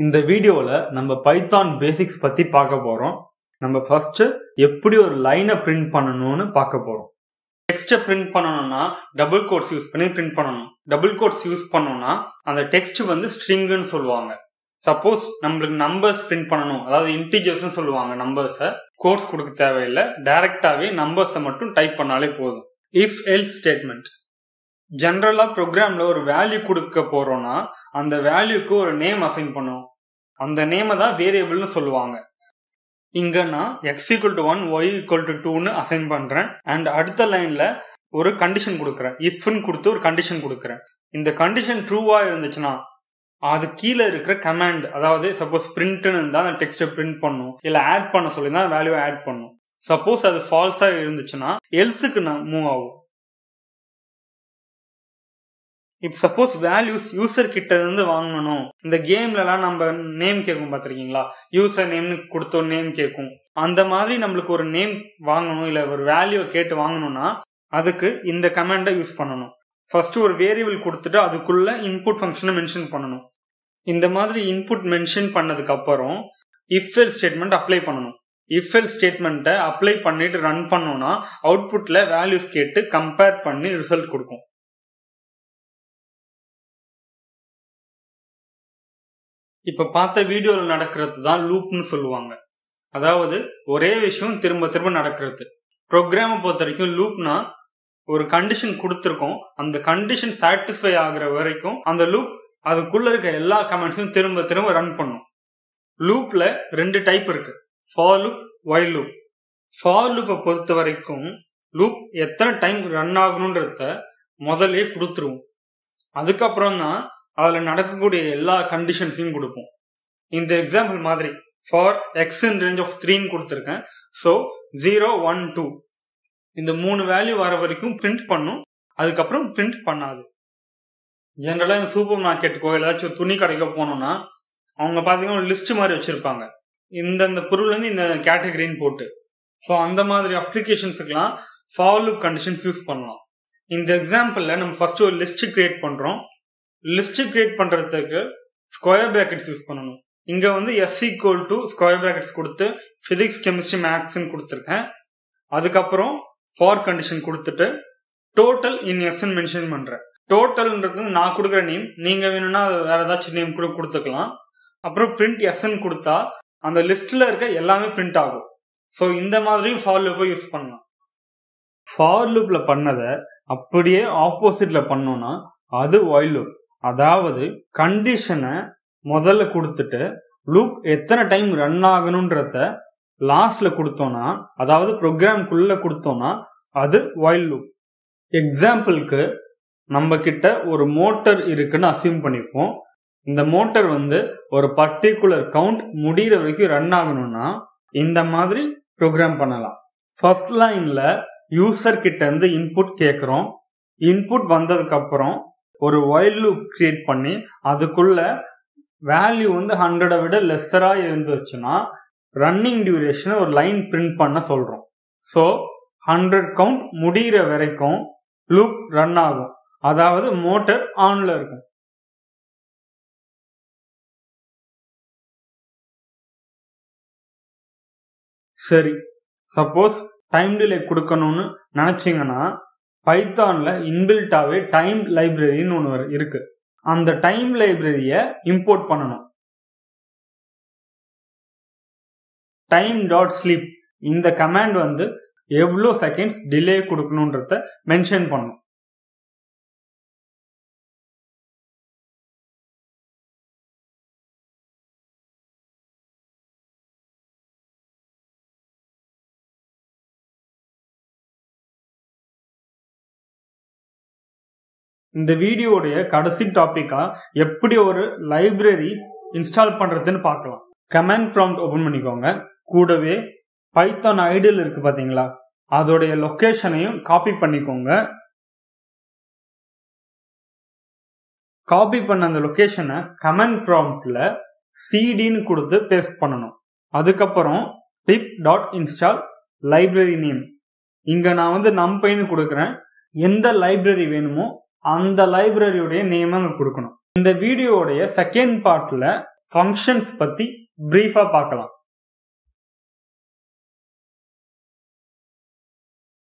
இந்த வீடியோல நம்ம பைத்தான் பேசிக்ஸ் பத்தி பார்க்க போறோம் நம்ம ஃபர்ஸ்ட் எப்படி ஒரு லைனை பிரிண்ட் பண்ணணும்னு பார்க்க போறோம் டெக்ஸ்ட்டை பிரிண்ட் பண்ணணும்னா டபுள் கோட்ஸ் யூஸ் பண்ணி பிரிண்ட் பண்ணணும் டபுள் கோட்ஸ் யூஸ் பண்ணோம்னா அந்த டெக்ஸ்ட் வந்து ஸ்ட்ரிங்குன்னு சொல்லுவாங்க சப்போஸ் நம்மளுக்கு நம்பர்ஸ் பிரிண்ட் பண்ணணும் அதாவது இன்டிஜர்ஸ்னு சொல்லுவாங்க நம்பர்ஸை கோட்ஸ் கொடுக்க தேவையில்லை டைரக்டாவே நம்பர்ஸை மட்டும் டைப் பண்ணாலே போதும் இஃப் எல் ஸ்டேட்மெண்ட் ஜென்ரலா ப்ரோக்ராம்ல ஒரு வேல்யூ கொடுக்க போறோம்னா அந்த வேல்யூக்கு ஒரு நேம் அசைன் பண்ணுவோம் அந்த நேமை தான் வேரியபிள்னு சொல்லுவாங்க இங்க நான் x equal to one y equal to டூன்னு அசைன் பண்றேன் அண்ட் அடுத்த லைன்ல ஒரு கண்டிஷன் கொடுக்குறேன் இஃப்னு கொடுத்து ஒரு கண்டிஷன் கொடுக்குறேன் இந்த கண்டிஷன் ட்ரூவா இருந்துச்சுன்னா அது கீழே இருக்கிற கமாண்ட் அதாவது சப்போஸ் பிரிண்ட்னு இருந்தா அந்த டெக்ஸ்ட்டை பிரிண்ட் பண்ணும் இல்ல ஆட் பண்ண சொல்லி தான் வேல்யூ ஆட் பண்ணும் சப்போஸ் அது ஃபால்ஸா இருந்துச்சுன்னா எல்ஸுக்கு நான் மூவ் ஆகும் இப்போ சப்போஸ் வேல்யூஸ் யூசர் கிட்ட இருந்து வாங்கணும் இந்த கேம்ல எல்லாம் நம்ம நேம் கேட்கும் பார்த்திருக்கீங்களா யூசர் நேம்னு கொடுத்த நேம் கேட்கும் அந்த மாதிரி நம்மளுக்கு ஒரு நேம் வாங்கணும் இல்ல ஒரு வேல்யூ கேட்டு வாங்கணும்னா அதுக்கு இந்த கமாண்டை யூஸ் பண்ணணும் ஃபர்ஸ்ட் ஒரு வேரியபிள் கொடுத்துட்டு அதுக்குள்ள இன்புட் ஃபங்க்ஷனை மென்ஷன் பண்ணணும் இந்த மாதிரி இன்புட் மென்ஷன் பண்ணதுக்கு அப்புறம் இஃப் எல் ஸ்டேட்மெண்ட் அப்ளை பண்ணணும் இஃப் எல் ஸ்டேட்மெண்ட்டை அப்ளை பண்ணிட்டு ரன் பண்ணோம்னா அவுட்புட்ல வேல்யூஸ் கேட்டு கம்பேர் பண்ணி ரிசல்ட் கொடுக்கும் இப்ப பார்த்த வீடியோல நடக்கிறது தான் லூப்னு சொல்லுவாங்க அதாவது ஒரே விஷயம் திரும்ப திரும்ப நடக்கிறது ப்ரோக்ராமை பொறுத்த வரைக்கும் லூப்னா ஒரு கண்டிஷன் கொடுத்துருக்கோம் அந்த கண்டிஷன் சாட்டிஸ்ஃபை ஆகுற வரைக்கும் அந்த லூப் அதுக்குள்ள இருக்க எல்லா கமெண்ட்ஸும் திரும்ப திரும்ப ரன் பண்ணும் லூப்ல ரெண்டு டைப் இருக்கு for loop while loop for லூப்பை பொறுத்த வரைக்கும் லூப் எத்தனை டைம் ரன் ஆகணுன்றத முதல்ல கொடுத்துருவோம் அதுக்கப்புறம் தான் அதுல நடக்கக்கூடிய எல்லா கண்டிஷன்ஸையும் கொடுப்போம் இந்த எக்ஸாம்பிள் மாதிரி for x in range of த்ரீன்னு கொடுத்துருக்கேன் ஸோ ஜீரோ ஒன் டூ இந்த மூணு வேல்யூ வர வரைக்கும் பிரிண்ட் பண்ணும் அதுக்கப்புறம் பிரிண்ட் பண்ணாது ஜென்ரலா இந்த சூப்பர் மார்க்கெட்டுக்கோ ஏதாச்சும் துணி கடைக்கோ போனோம்னா அவங்க பாத்தீங்கன்னா ஒரு லிஸ்ட் மாதிரி வச்சிருப்பாங்க இந்தந்த பொருள் வந்து இந்த கேட்டகரின்னு போட்டு ஸோ அந்த மாதிரி அப்ளிகேஷன்ஸுக்கெல்லாம் ஃபாலோ கண்டிஷன்ஸ் யூஸ் பண்ணலாம் இந்த எக்ஸாம்பிள்ல நம்ம ஃபர்ஸ்ட் ஒரு லிஸ்ட் கிரியேட் பண்றோம் லிஸ்ட் கிரியேட் பண்றதுக்கு ஸ்கொயர் பிராக்கெட்ஸ் யூஸ் பண்ணணும் இங்க வந்து s equal to square brackets கொடுத்து பிசிக்ஸ் கெமிஸ்ட்ரி மேக்ஸ்ன்னு கொடுத்துருக்கேன் அதுக்கப்புறம் ஃபார் கண்டிஷன் கொடுத்துட்டு டோட்டல் இன் எஸ் மென்ஷன் பண்றேன் டோட்டல்ன்றது நான் கொடுக்குற நேம் நீங்க வேணும்னா வேற ஏதாச்சும் நேம் கூட கொடுத்துக்கலாம் அப்புறம் பிரிண்ட் எஸ்ன்னு கொடுத்தா அந்த லிஸ்ட்ல இருக்க எல்லாமே பிரிண்ட் ஆகும் ஸோ இந்த மாதிரியும் ஃபார் லூப்பை யூஸ் பண்ணலாம் ஃபார் லூப்ல பண்ணதை அப்படியே ஆப்போசிட்ல பண்ணோம்னா அது ஒய் லூப் அதாவது கண்டிஷனை முதல்ல கொடுத்துட்டு லூப் எத்தனை டைம் ரன் ஆகணும்ன்றத லாஸ்ட்ல கொடுத்தோம்னா அதாவது ப்ரோக்ராம்குள்ள கொடுத்தோம்னா அது ஒயில் லூப் எக்ஸாம்பிளுக்கு நம்ம கிட்ட ஒரு மோட்டர் இருக்குன்னு அசியூம் பண்ணிப்போம் இந்த மோட்டர் வந்து ஒரு பர்டிகுலர் கவுண்ட் முடிகிற வரைக்கும் ரன் ஆகணும்னா இந்த மாதிரி ப்ரோக்ராம் பண்ணலாம் ஃபர்ஸ்ட் லைன்ல யூசர் கிட்ட இருந்து இன்புட் கேட்குறோம் இன்புட் வந்ததுக்கு அப்புறம் ஒரு ஒயில் லூப் கிரியேட் பண்ணி அதுக்குள்ள வேல்யூ வந்து ஹண்ட்ரடை விட லெஸ்ஸரா இருந்துச்சுன்னா ரன்னிங் டியூரேஷனை ஒரு லைன் பிரிண்ட் பண்ண சொல்றோம் ஸோ ஹண்ட்ரட் கவுண்ட் முடிகிற வரைக்கும் லூப் ரன் ஆகும் அதாவது மோட்டர் ஆன்ல இருக்கும் சரி சப்போஸ் டைம் டிலே கொடுக்கணும்னு நினைச்சீங்கன்னா பைத்தான்ல இன்பில்ட்டாவே டைம் லைப்ரரின்னு ஒன்று இருக்கு அந்த டைம் லைப்ரரிய இம்போர்ட் பண்ணணும் டைம் டாட் ஸ்லீப் இந்த கமாண்ட் வந்து எவ்வளோ செகண்ட்ஸ் டிலே கொடுக்கணுன்றத மென்ஷன் பண்ணும் இந்த வீடியோடைய கடைசி டாபிக்கா எப்படி ஒரு லைப்ரரி இன்ஸ்டால் பண்றதுன்னு பார்க்கலாம் கமெண்ட் ப்ராம்ப்ட் ஓபன் பண்ணிக்கோங்க கூடவே பைத்தான் ஐடியல் இருக்கு பாத்தீங்களா அதோடைய லொக்கேஷனையும் காப்பி பண்ணிக்கோங்க காப்பி பண்ண அந்த லொக்கேஷனை கமெண்ட் ப்ராம்ப்ட்ல சிடின்னு கொடுத்து பேஸ்ட் பண்ணணும் அதுக்கப்புறம் pip dot install library name இங்க நான் வந்து நம்பைன்னு கொடுக்குறேன் எந்த லைப்ரரி வேணுமோ அந்த லைப்ரரியுடைய நேம் அங்க கொடுக்கணும் இந்த வீடியோடைய செகண்ட் பார்ட்ல ஃபங்க்ஷன்ஸ் பத்தி பிரீஃபா பார்க்கலாம்